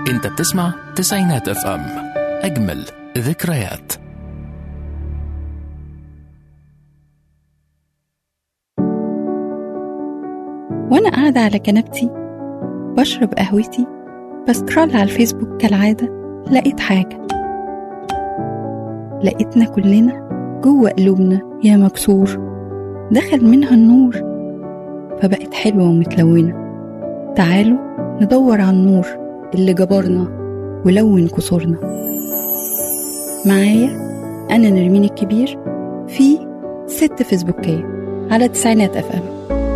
انت بتسمع تسعينات اف ام اجمل ذكريات وأنا قاعدة على كنبتي بشرب قهوتي بسكرول على الفيسبوك كالعادة لقيت حاجة لقيتنا كلنا جوه قلوبنا يا مكسور دخل منها النور فبقت حلوة ومتلونة تعالوا ندور على النور اللي جبرنا ولون كسورنا معايا أنا نرمين الكبير في ست فيسبوكية على تسعينات أف أم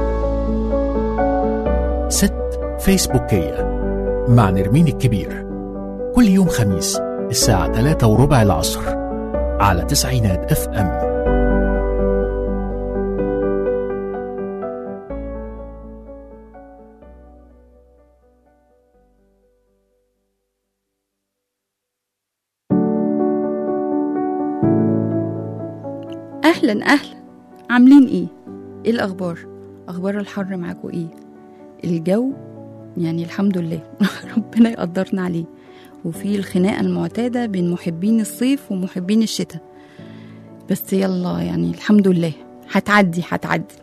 ست فيسبوكية مع نرمين الكبير كل يوم خميس الساعة 3 وربع العصر على تسعينات اف ام أهلا أهلا عاملين إيه؟ إيه الأخبار؟ أخبار الحر معاكوا إيه؟ الجو يعني الحمد لله ربنا يقدرنا عليه وفي الخناقة المعتادة بين محبين الصيف ومحبين الشتاء بس يلا يعني الحمد لله هتعدي هتعدي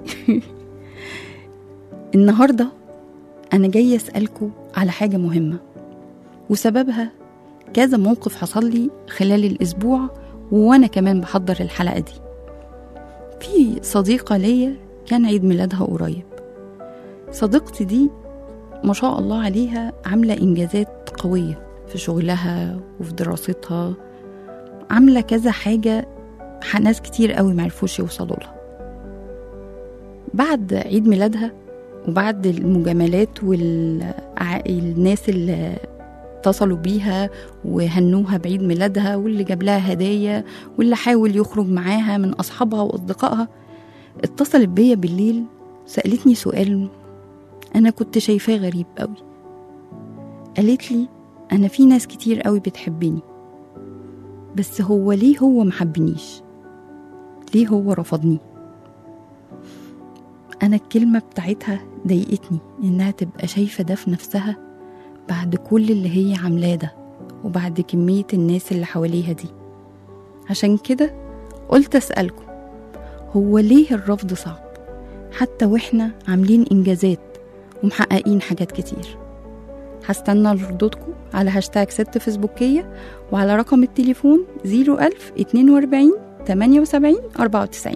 النهاردة أنا جاية أسألكوا على حاجة مهمة وسببها كذا موقف حصل لي خلال الأسبوع وأنا كمان بحضر الحلقة دي في صديقة ليا كان عيد ميلادها قريب صديقتي دي ما شاء الله عليها عاملة إنجازات قوية في شغلها وفي دراستها عاملة كذا حاجة ح- ناس كتير قوي معرفوش يوصلوا لها بعد عيد ميلادها وبعد المجاملات والناس اللي اتصلوا بيها وهنوها بعيد ميلادها واللي جاب لها هدايا واللي حاول يخرج معاها من أصحابها وأصدقائها اتصلت بيا بالليل سألتني سؤال أنا كنت شايفاه غريب قوي قالت لي أنا في ناس كتير قوي بتحبني بس هو ليه هو محبنيش ليه هو رفضني أنا الكلمة بتاعتها ضايقتني إنها تبقى شايفة ده في نفسها بعد كل اللي هي عاملاه ده وبعد كمية الناس اللي حواليها دي عشان كده قلت أسألكم هو ليه الرفض صعب حتى وإحنا عاملين إنجازات ومحققين حاجات كتير هستنى ردودكم على هاشتاج ست فيسبوكية وعلى رقم التليفون 01000 42 78 94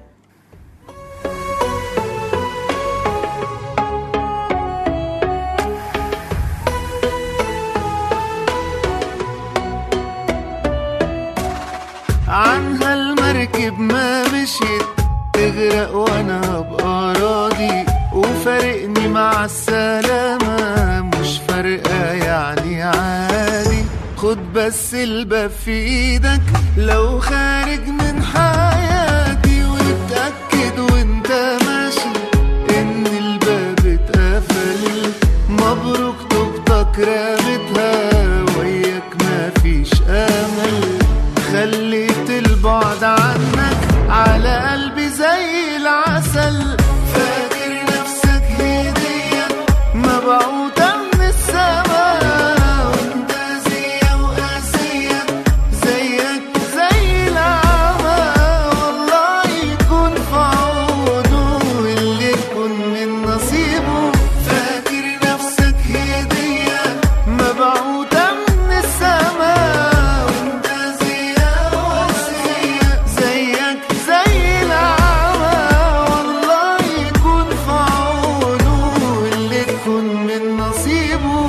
عنها المركب ما مشيت تغرق وانا هبقى راضي وفارقني مع السلامة مش فارقة يعني عادي خد بس الباب في ايدك لو خارج من حياتي واتأكد وانت ماشي ان الباب اتقفل مبروك طوبتك رامتها وياك مفيش امل خليت البعد عنك على قلبي زي العسل فاكر نفسك هدية مبعوثة من السماء وانت زي وقاسية زيك زي العمى والله يكون في عونه اللي يكون من نصيبه فاكر نفسك هدية مبعوثة من السماء وانت زي وقاسية زيك زي العمى والله يكون في عونه اللي يكون من نصيبه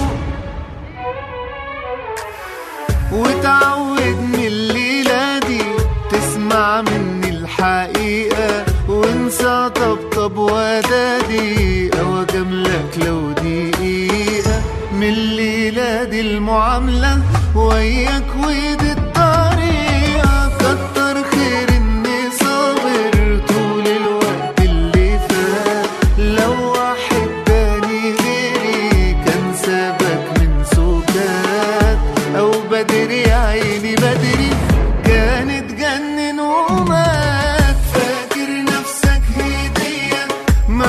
وتعود من الليلة دي تسمع مني الحقيقة وانسى طبطب ودادي او اجاملك لو دقيقة من الليلة دي المعاملة وياك ودي الطريقة كتر خير اني صابر طول الوقت اللي فات لو واحد تاني غيري كان سابك من سكات او بدري يا عيني بدري كان اتجنن ومات فاكر نفسك هدية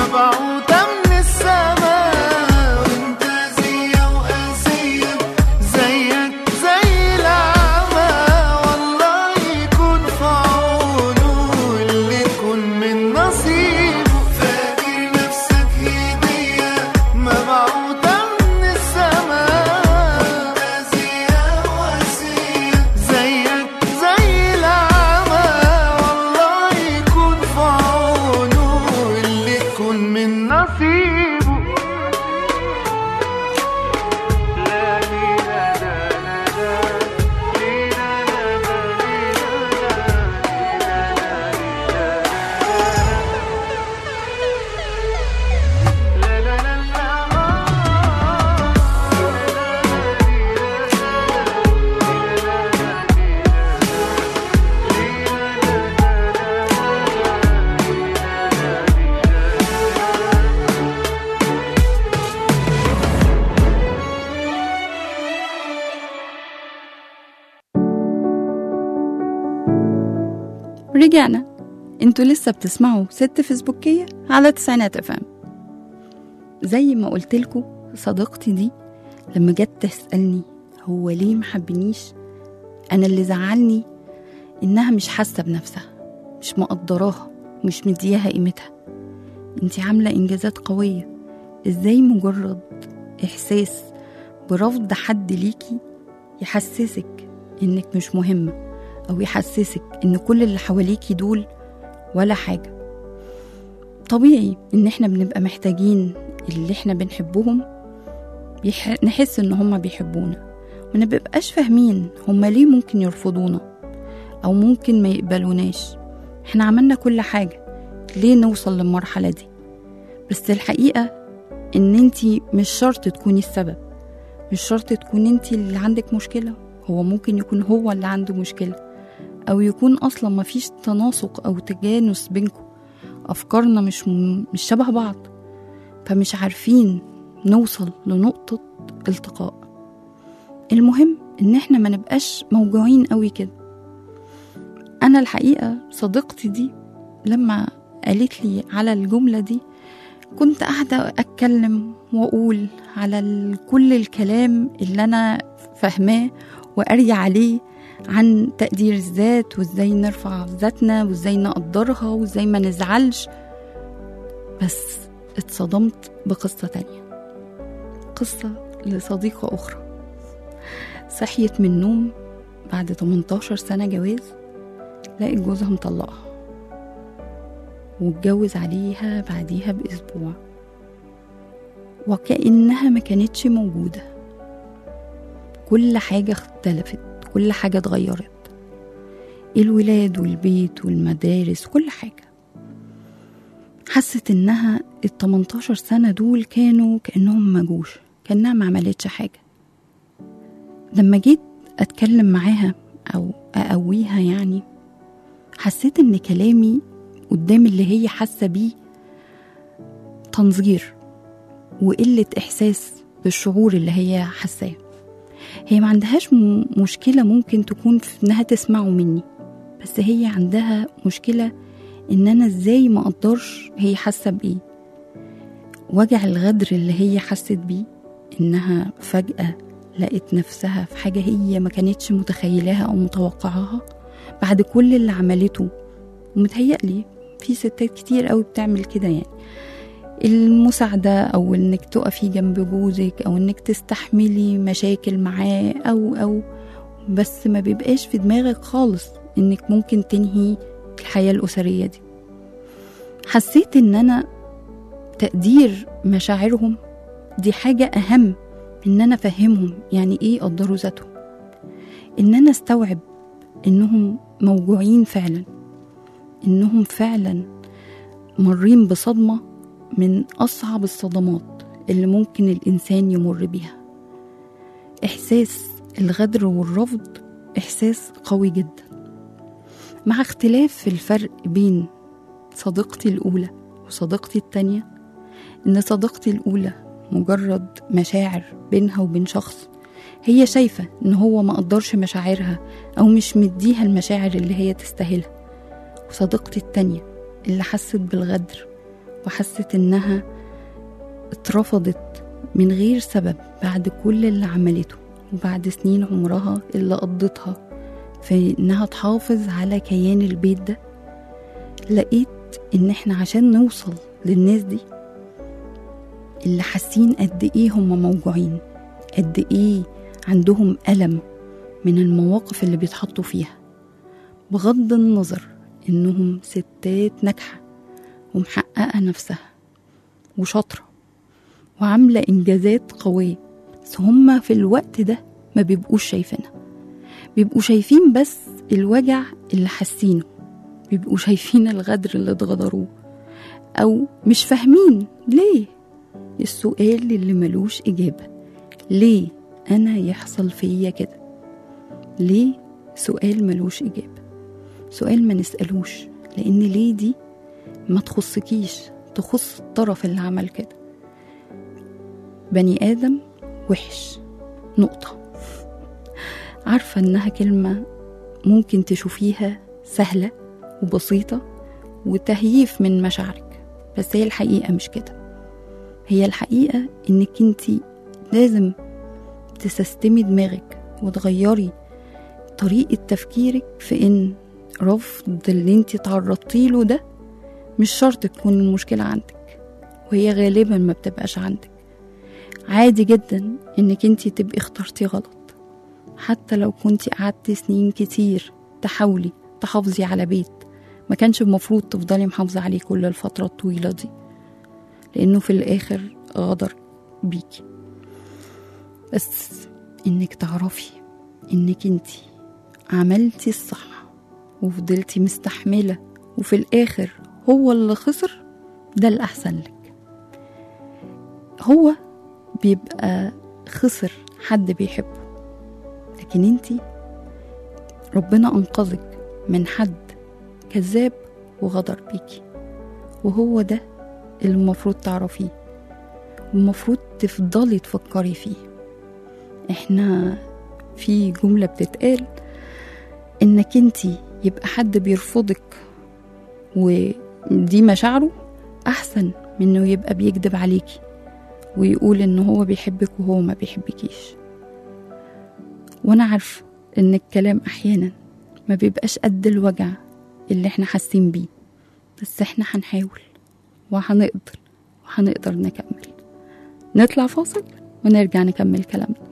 مبعوثة من السماء وانت زي وقاسية نجيبه لا لينا لا لا لا لينا لا لا لينا لا لينا لا لا لا لا رجعنا انتوا لسه بتسمعوا ست فيسبوكية على تسعينات افهم زي ما قلتلكوا صديقتي دي لما جت تسألني هو ليه محبنيش انا اللي زعلني انها مش حاسة بنفسها مش مقدراها مش مدياها قيمتها انتي عاملة انجازات قوية ازاي مجرد احساس برفض حد ليكي يحسسك انك مش مهمه أو يحسسك إن كل اللي حواليكي دول ولا حاجة طبيعي إن إحنا بنبقى محتاجين اللي إحنا بنحبهم بيح... نحس إن هما بيحبونا ما نبقاش فاهمين هما ليه ممكن يرفضونا أو ممكن ما يقبلوناش إحنا عملنا كل حاجة ليه نوصل للمرحلة دي بس الحقيقة إن انتي مش شرط تكوني السبب مش شرط تكون انتي اللي عندك مشكلة هو ممكن يكون هو اللي عنده مشكلة أو يكون أصلا مفيش تناسق أو تجانس بينكم أفكارنا مش م... مش شبه بعض فمش عارفين نوصل لنقطة التقاء المهم إن إحنا ما نبقاش موجوعين قوي كده أنا الحقيقة صديقتي دي لما قالت لي على الجملة دي كنت قاعدة أتكلم وأقول على ال- كل الكلام اللي أنا فاهماه وقارية عليه عن تقدير الذات وازاي نرفع ذاتنا وازاي نقدرها وازاي ما نزعلش بس اتصدمت بقصة تانية قصة لصديقة أخرى صحيت من النوم بعد 18 سنة جواز لقيت جوزها مطلقها واتجوز عليها بعديها بأسبوع وكأنها ما كانتش موجودة كل حاجة اختلفت كل حاجة اتغيرت الولاد والبيت والمدارس كل حاجة حست انها ال 18 سنة دول كانوا كأنهم ما جوش كأنها ما عملتش حاجة لما جيت أتكلم معاها أو أقويها يعني حسيت إن كلامي قدام اللي هي حاسة بيه تنظير وقلة إحساس بالشعور اللي هي حاساه هي ما عندهاش م- مشكلة ممكن تكون في إنها تسمعه مني بس هي عندها مشكلة إن أنا إزاي ما أقدرش هي حاسة بإيه وجع الغدر اللي هي حست بيه إنها فجأة لقت نفسها في حاجة هي ما كانتش متخيلاها أو متوقعاها بعد كل اللي عملته ومتهيألي في ستات كتير قوي بتعمل كده يعني المساعدة أو إنك تقفي جنب جوزك أو إنك تستحملي مشاكل معاه أو أو بس ما بيبقاش في دماغك خالص إنك ممكن تنهي الحياة الأسرية دي حسيت إن أنا تقدير مشاعرهم دي حاجة أهم إن أنا أفهمهم يعني إيه يقدروا ذاتهم إن أنا أستوعب إنهم موجوعين فعلا إنهم فعلا مرين بصدمة من أصعب الصدمات اللي ممكن الإنسان يمر بيها إحساس الغدر والرفض إحساس قوي جدا مع اختلاف في الفرق بين صديقتي الأولى وصديقتي التانية إن صديقتي الأولى مجرد مشاعر بينها وبين شخص هي شايفة إن هو ما قدرش مشاعرها أو مش مديها المشاعر اللي هي تستاهلها وصديقتي التانية اللي حست بالغدر وحست إنها اترفضت من غير سبب بعد كل اللي عملته وبعد سنين عمرها اللي قضتها في إنها تحافظ على كيان البيت ده لقيت إن إحنا عشان نوصل للناس دي اللي حاسين قد إيه هم موجوعين قد إيه عندهم ألم من المواقف اللي بيتحطوا فيها بغض النظر إنهم ستات ناجحة ومحققة نفسها وشاطرة وعاملة إنجازات قوية بس هما في الوقت ده ما بيبقوش شايفينها بيبقوا شايفين بس الوجع اللي حاسينه بيبقوا شايفين الغدر اللي اتغدروه أو مش فاهمين ليه السؤال اللي ملوش إجابة ليه أنا يحصل فيا كده ليه سؤال ملوش إجابة سؤال ما نسألوش لأن ليه دي ما تخصكيش تخص الطرف اللي عمل كده بني آدم وحش نقطة عارفة إنها كلمة ممكن تشوفيها سهلة وبسيطة وتهييف من مشاعرك بس هي الحقيقة مش كده هي الحقيقة إنك انتي لازم تسستمي دماغك وتغيري طريقة تفكيرك في إن رفض اللي انتي تعرضتي له ده مش شرط تكون المشكلة عندك وهي غالبا ما بتبقاش عندك عادي جدا انك انتي تبقي اخترتي غلط حتى لو كنتي قعدتي سنين كتير تحاولي تحافظي على بيت ما كانش المفروض تفضلي محافظة عليه كل الفترة الطويلة دي لأنه في الآخر غدر بيكي بس إنك تعرفي إنك انتي عملتي الصح وفضلتي مستحملة وفي الآخر هو اللي خسر ده الأحسن لك هو بيبقى خسر حد بيحبه لكن انتي ربنا أنقذك من حد كذاب وغدر بيكي وهو ده اللي المفروض تعرفيه والمفروض تفضلي تفكري فيه احنا في جملة بتتقال انك انتي يبقى حد بيرفضك ودي مشاعره احسن من انه يبقى بيكذب عليكي ويقول ان هو بيحبك وهو ما بيحبكيش وانا عارفه ان الكلام احيانا ما بيبقاش قد الوجع اللي احنا حاسين بيه بس احنا هنحاول وهنقدر وهنقدر نكمل نطلع فاصل ونرجع نكمل كلامنا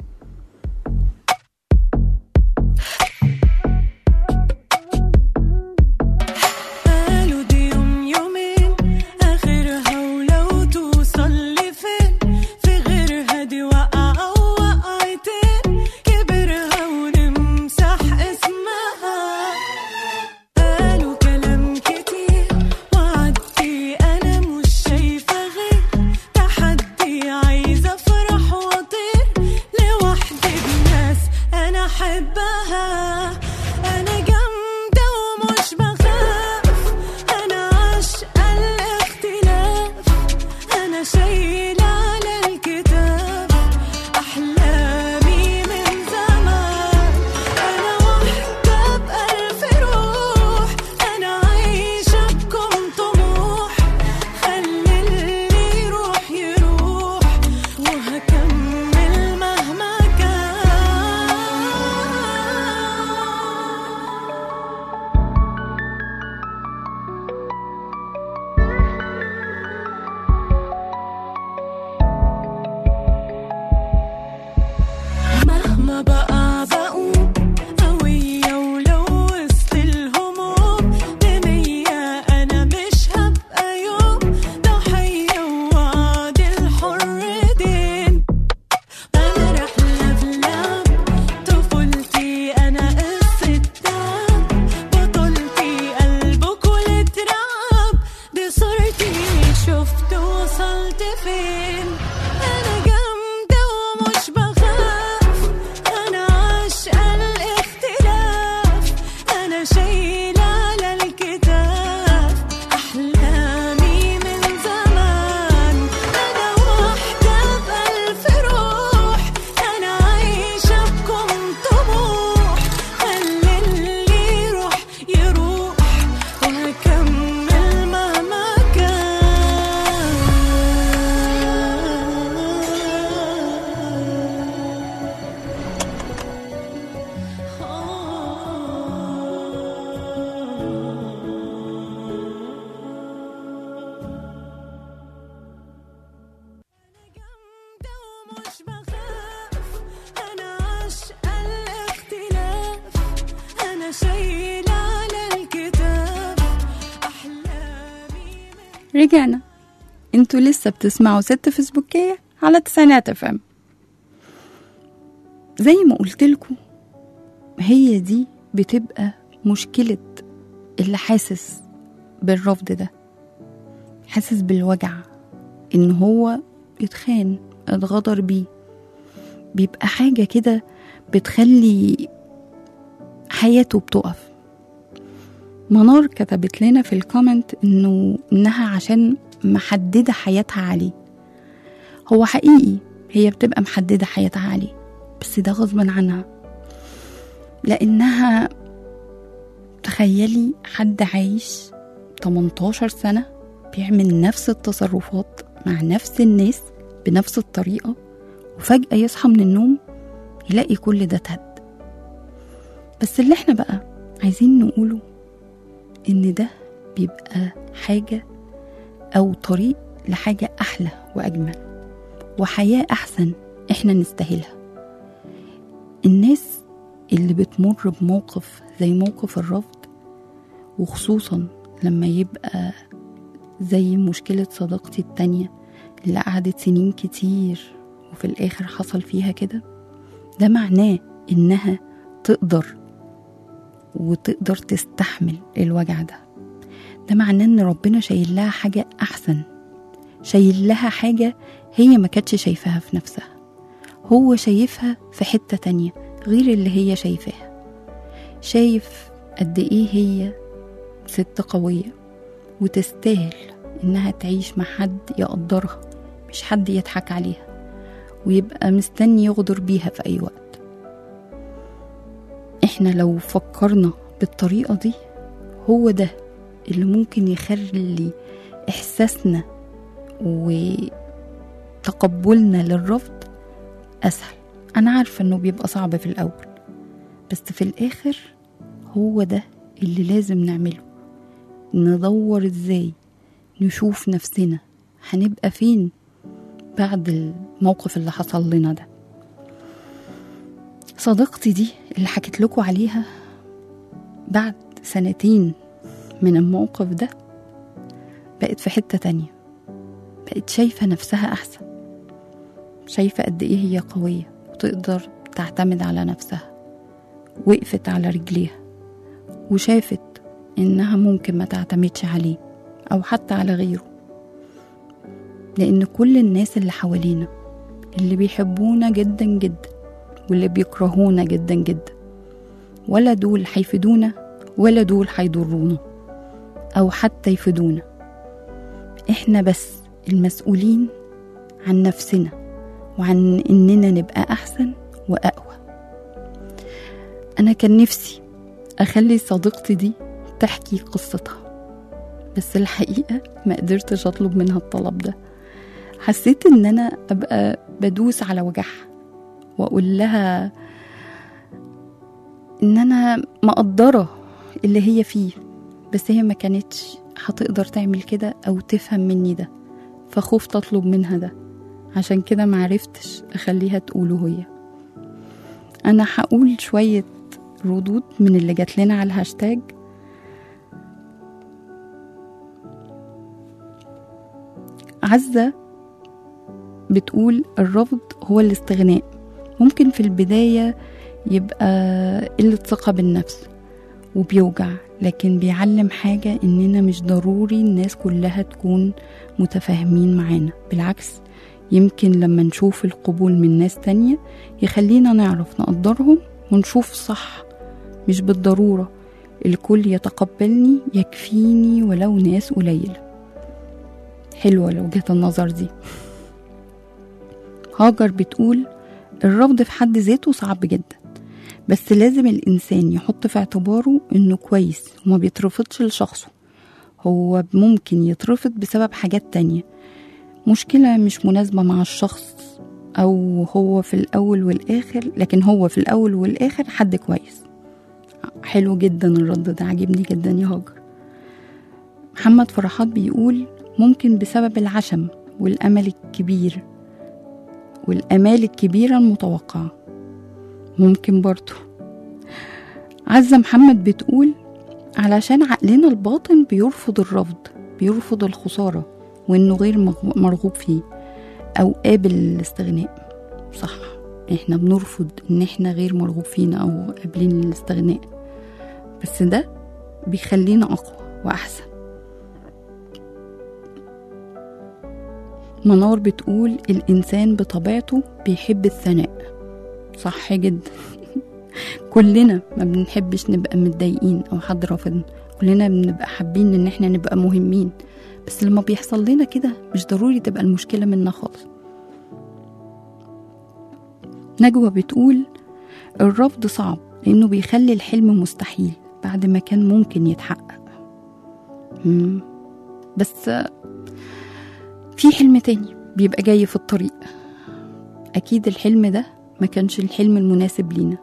قالوا دي يوم يومين آخرها ولو توصل لفين في غيرها دي وقعة ووقعتين كبرها ونمسح اسمها قالوا كلام كتير وعدي أنا مش شايفة غير تحدي عايزة أفرح وأطير لوحدي بناس أنا أحبها أنا جامدة ومش بخاف أنا عاشقة الاختلاف أنا شايلة على الكتاب أحلامي من زمان أنا واحدة بألف روح أنا عايشة بكم طموح خلي اللي يروح يروح وهكمل مهما كان مهما بقى بقوم قوية ولو وسط الهموم بمية أنا مش هبقى يوم ضحية ووعد الحر دين أنا رحلة بلعب طفولتي أنا قصة تعب بطلتي قلبه كل تراب دي صورتي شفت وصلت فين أنا جامدة ومش بخاف أنا عاشقة الاختلاف أنا شايلة على الكتاف أحلامي من زمان أنا واحدة بألف روح أنا عايشة بكم طموح خلي اللي يروح يروح وهكمل مهما كان أنا جامدة ومش بخاف أنا عاشقة الاختلاف أنا شايلة على الكتاب أحلامي من رجعنا انتوا لسه بتسمعوا ست فيسبوكية على تسعينات اف ام زي ما قلت لكم هي دي بتبقى مشكلة اللي حاسس بالرفض ده حاسس بالوجع ان هو اتخان اتغدر بيه بيبقى حاجة كده بتخلي حياته بتقف منار كتبت لنا في الكومنت انه انها عشان محددة حياتها عليه هو حقيقي هي بتبقى محددة حياتها عليه بس ده غصبا عنها لانها تخيلي حد عايش 18 سنة بيعمل نفس التصرفات مع نفس الناس بنفس الطريقة وفجأة يصحى من النوم يلاقي كل ده اتهد بس اللي احنا بقى عايزين نقوله ان ده بيبقى حاجة او طريق لحاجة احلى واجمل وحياة احسن احنا نستاهلها الناس اللي بتمر بموقف زي موقف الرفض وخصوصا لما يبقى زي مشكلة صديقتي التانية اللي قعدت سنين كتير وفي الآخر حصل فيها كده ده معناه إنها تقدر وتقدر تستحمل الوجع ده ده معناه إن ربنا شايل لها حاجة أحسن شايل لها حاجة هي ما كانتش شايفاها في نفسها هو شايفها في حتة تانية غير اللي هي شايفاها شايف قد إيه هي ست قوية وتستاهل إنها تعيش مع حد يقدرها مش حد يضحك عليها ويبقى مستني يغدر بيها في أي وقت إحنا لو فكرنا بالطريقة دي هو ده اللي ممكن يخلي إحساسنا وتقبلنا للرفض أسهل أنا عارفة إنه بيبقى صعب في الأول بس في الآخر هو ده اللي لازم نعمله ندور إزاي نشوف نفسنا هنبقى فين بعد الموقف اللي حصل لنا ده صديقتي دي اللي حكيت لكم عليها بعد سنتين من الموقف ده بقت في حتة تانية بقت شايفة نفسها أحسن شايفة قد إيه هي قوية وتقدر تعتمد على نفسها وقفت على رجليها وشافت إنها ممكن ما تعتمدش عليه أو حتى على غيره لأن كل الناس اللي حوالينا اللي بيحبونا جدا جدا واللي بيكرهونا جدا جدا ولا دول هيفيدونا ولا دول هيضرونا أو حتى يفيدونا احنا بس المسؤولين عن نفسنا وعن اننا نبقى احسن واقوى انا كان نفسي اخلي صديقتي دي تحكي قصتها بس الحقيقة ما قدرتش اطلب منها الطلب ده حسيت ان انا ابقى بدوس على وجعها واقول لها ان انا مقدرة اللي هي فيه بس هي ما كانتش هتقدر تعمل كده او تفهم مني ده فخفت اطلب منها ده عشان كده معرفتش اخليها تقوله هي انا هقول شوية ردود من اللي جات لنا على الهاشتاج عزة بتقول الرفض هو الاستغناء ممكن في البداية يبقى قلة ثقة بالنفس وبيوجع لكن بيعلم حاجة إننا مش ضروري الناس كلها تكون متفاهمين معانا بالعكس يمكن لما نشوف القبول من ناس تانية يخلينا نعرف نقدرهم ونشوف صح مش بالضرورة الكل يتقبلني يكفيني ولو ناس قليلة حلوة لو جهة النظر دي هاجر بتقول الرفض في حد ذاته صعب جدا بس لازم الإنسان يحط في اعتباره إنه كويس وما بيترفضش لشخصه هو ممكن يترفض بسبب حاجات تانية مشكلة مش مناسبة مع الشخص أو هو في الأول والآخر لكن هو في الأول والآخر حد كويس حلو جدا الرد ده عجبني جدا يا هاجر محمد فرحات بيقول ممكن بسبب العشم والأمل الكبير والآمال الكبيرة المتوقعة ممكن برضو عزة محمد بتقول علشان عقلنا الباطن بيرفض الرفض بيرفض الخسارة وإنه غير مغ- مرغوب فيه أو قابل للاستغناء صح احنا بنرفض ان احنا غير مرغوب فينا او قابلين للاستغناء بس ده بيخلينا اقوى واحسن منار بتقول الانسان بطبيعته بيحب الثناء صح جدا كلنا ما بنحبش نبقى متضايقين او حد رافضنا كلنا بنبقى حابين ان احنا نبقى مهمين بس لما بيحصل لنا كده مش ضروري تبقى المشكلة منا خالص نجوى بتقول الرفض صعب لأنه بيخلي الحلم مستحيل بعد ما كان ممكن يتحقق مم. بس في حلم تاني بيبقى جاي في الطريق أكيد الحلم ده ما كانش الحلم المناسب لينا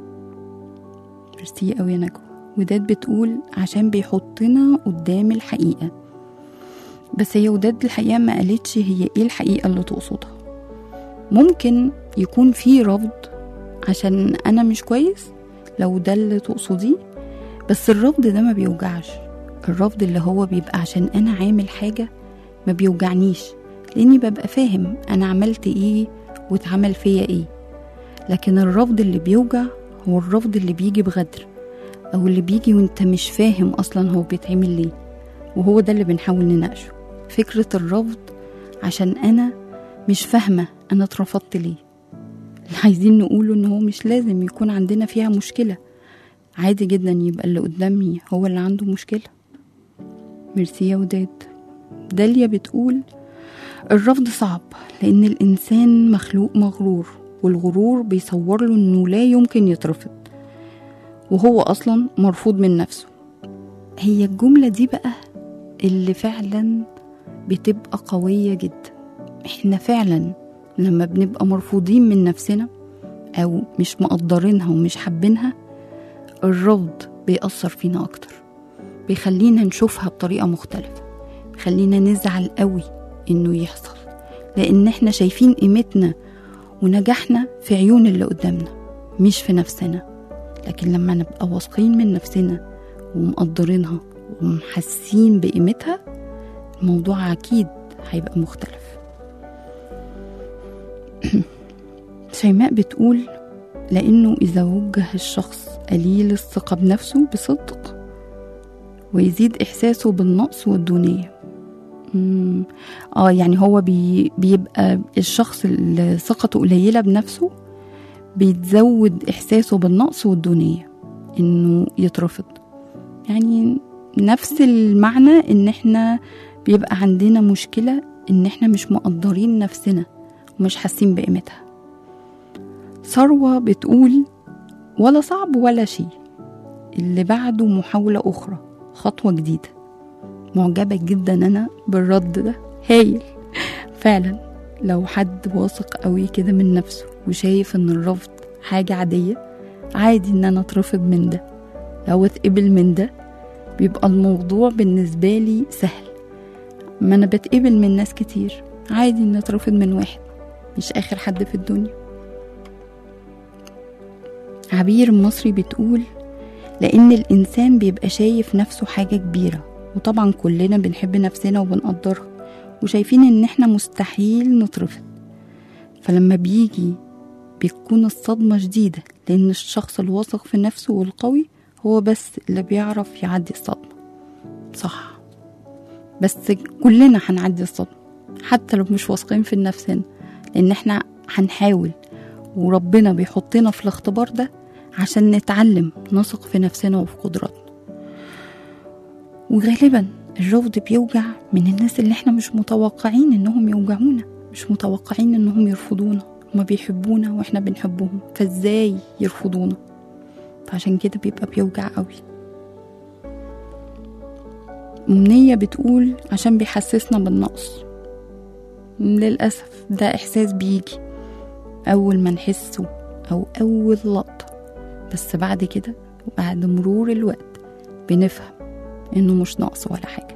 ميرسي قوي يا نجوى وداد بتقول عشان بيحطنا قدام الحقيقة بس هي وداد الحقيقة ما قالتش هي ايه الحقيقة اللي تقصدها ممكن يكون في رفض عشان انا مش كويس لو ده اللي تقصديه بس الرفض ده ما بيوجعش الرفض اللي هو بيبقى عشان انا عامل حاجة ما بيوجعنيش لاني ببقى فاهم انا عملت ايه واتعمل فيا ايه لكن الرفض اللي بيوجع هو الرفض اللي بيجي بغدر او اللي بيجي وانت مش فاهم اصلا هو بيتعمل ليه وهو ده اللي بنحاول نناقشه فكرة الرفض عشان انا مش فاهمة انا اترفضت ليه اللي عايزين نقوله ان هو مش لازم يكون عندنا فيها مشكلة عادي جدا يبقى اللي قدامي هو اللي عنده مشكلة ميرسي يا وداد داليا بتقول الرفض صعب لأن الإنسان مخلوق مغرور والغرور بيصور له إنه لا يمكن يترفض وهو أصلا مرفوض من نفسه هي الجملة دي بقى اللي فعلا بتبقى قوية جدا احنا فعلا لما بنبقى مرفوضين من نفسنا أو مش مقدرينها ومش حابينها الرفض بيأثر فينا أكتر بيخلينا نشوفها بطريقة مختلفة بيخلينا نزعل قوي إنه يحصل لأن احنا شايفين قيمتنا ونجاحنا في عيون اللي قدامنا مش في نفسنا لكن لما نبقى واثقين من نفسنا ومقدرينها ومحسين بقيمتها الموضوع أكيد هيبقى مختلف شيماء بتقول لأنه إذا وجه الشخص قليل الثقة بنفسه بصدق ويزيد إحساسه بالنقص والدونية مم. اه يعني هو بي بيبقى الشخص اللي ثقته قليلة بنفسه بيتزود إحساسه بالنقص والدونية إنه يترفض يعني نفس المعنى إن إحنا بيبقى عندنا مشكلة إن إحنا مش مقدرين نفسنا ومش حاسين بقيمتها ثروة بتقول ولا صعب ولا شيء اللي بعده محاولة أخرى خطوة جديدة معجبة جدا أنا بالرد ده هايل فعلا لو حد واثق قوي كده من نفسه وشايف ان الرفض حاجة عادية عادي ان انا اترفض من ده لو اتقبل من ده بيبقى الموضوع بالنسبة لي سهل ما انا بتقبل من ناس كتير عادي ان اترفض من واحد مش اخر حد في الدنيا عبير المصري بتقول لأن الإنسان بيبقى شايف نفسه حاجة كبيرة وطبعا كلنا بنحب نفسنا وبنقدرها وشايفين إن إحنا مستحيل نترفض فلما بيجي بتكون الصدمة شديدة لأن الشخص الواثق في نفسه والقوي هو بس اللي بيعرف يعدي الصدمة صح بس كلنا هنعدي الصدمة حتى لو مش واثقين في نفسنا لأن إحنا هنحاول وربنا بيحطنا في الاختبار ده عشان نتعلم نثق في نفسنا وفي قدراتنا وغالبا الرفض بيوجع من الناس اللي احنا مش متوقعين انهم يوجعونا مش متوقعين انهم يرفضونا هما بيحبونا واحنا بنحبهم فازاي يرفضونا فعشان كده بيبقى بيوجع قوي أمنية بتقول عشان بيحسسنا بالنقص للأسف ده إحساس بيجي أول ما نحسه أو أول لقطة بس بعد كده وبعد مرور الوقت بنفهم إنه مش ناقص ولا حاجة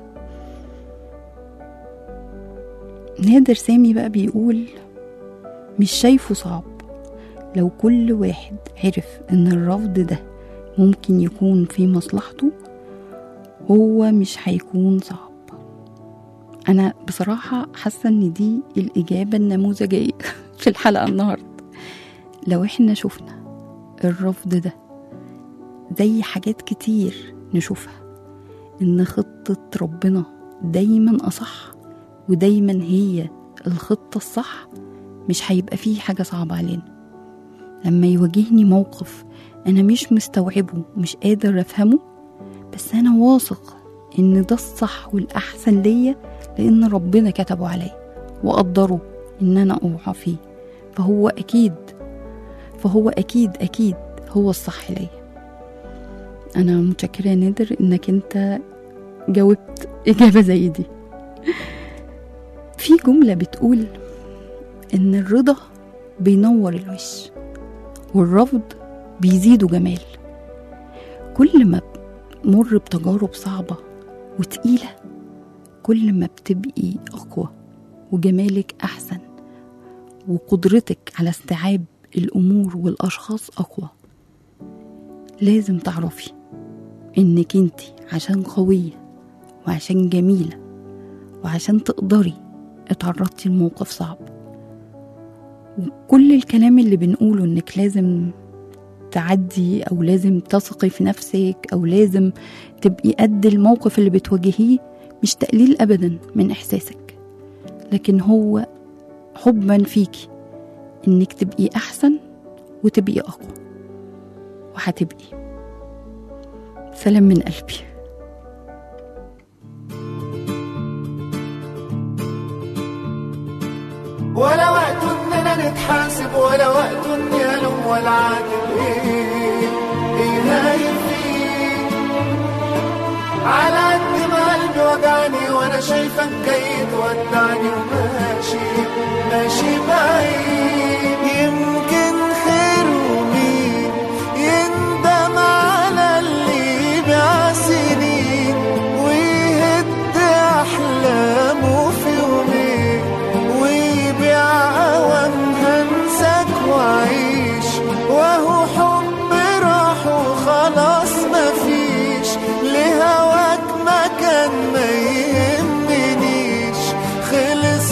نادر سامي بقى بيقول مش شايفه صعب لو كل واحد عرف إن الرفض ده ممكن يكون في مصلحته هو مش هيكون صعب أنا بصراحة حاسة إن دي الإجابة النموذجية في الحلقة النهاردة لو إحنا شفنا الرفض ده زي حاجات كتير نشوفها إن خطة ربنا دايما أصح ودايما هي الخطة الصح مش هيبقى فيه حاجة صعبة علينا لما يواجهني موقف أنا مش مستوعبه مش قادر أفهمه بس أنا واثق إن ده الصح والأحسن ليا لأن ربنا كتبه عليا وقدره إن أنا أوعى فيه فهو أكيد فهو أكيد أكيد هو الصح ليا أنا متشكرة يا نادر إنك أنت جاوبت إجابة زي دي في جملة بتقول إن الرضا بينور الوش والرفض بيزيده جمال كل ما بمر بتجارب صعبة وتقيلة كل ما بتبقي أقوى وجمالك أحسن وقدرتك على استيعاب الأمور والأشخاص أقوى لازم تعرفي إنك انتي عشان قوية وعشان جميلة وعشان تقدري اتعرضتي لموقف صعب وكل الكلام اللي بنقوله انك لازم تعدي او لازم تثقي في نفسك او لازم تبقي قد الموقف اللي بتواجهيه مش تقليل ابدا من احساسك لكن هو حبا فيكي انك تبقي احسن وتبقي اقوى وهتبقي سلام من قلبي ولا وقت اننا نتحاسب ولا وقت اني الوم ولا عاتب ايه ايه نايم فيه على قد ما قلبي وجعني وانا شايفك جاي تودعني وماشي ماشي بعيد يمكن خير ومين يندم على اللي بيع سنين ويهد احلامه في يومين ويبيع اوام هنساك واعيش وهو حب راح وخلاص مفيش لهواك مكان ما يهمنيش خلص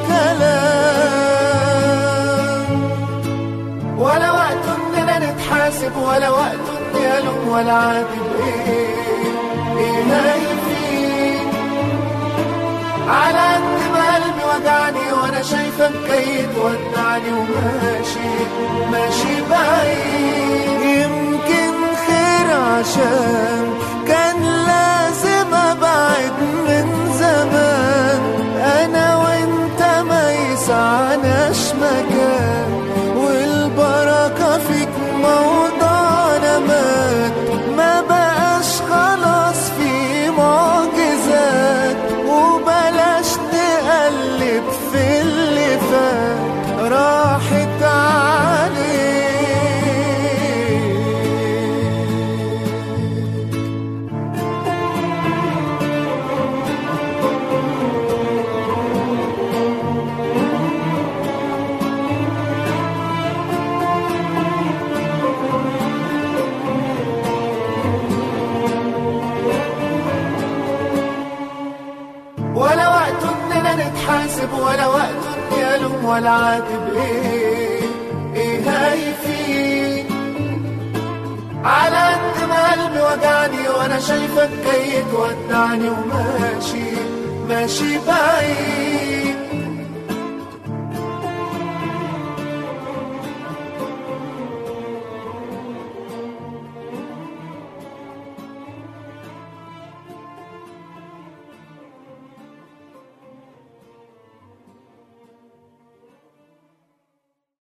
الكلام ولا وقت اننا نتحاسب ولا وقت اني الوم ولا عاتب ايه ايه نايم فيه على قد ما قلبي وجعني وانا شايفك جاي تودعني وماشي ماشي بعيد يمكن خير عشان كان لازم ابعد من زمان انا وانت ما يسعناش مكان والبركة فيك موضوعنا مات ما بقاش خلاص في معجزات وبلاش نقلب في اللي فات راحت عليك ولا وقت اننا نتحاسب ولا وقت اني الوم ولا عاتب ايه ايه هايفين على قد ما قلبي وجعني وانا شايفك جاي تودعني وماشي ماشي بعيد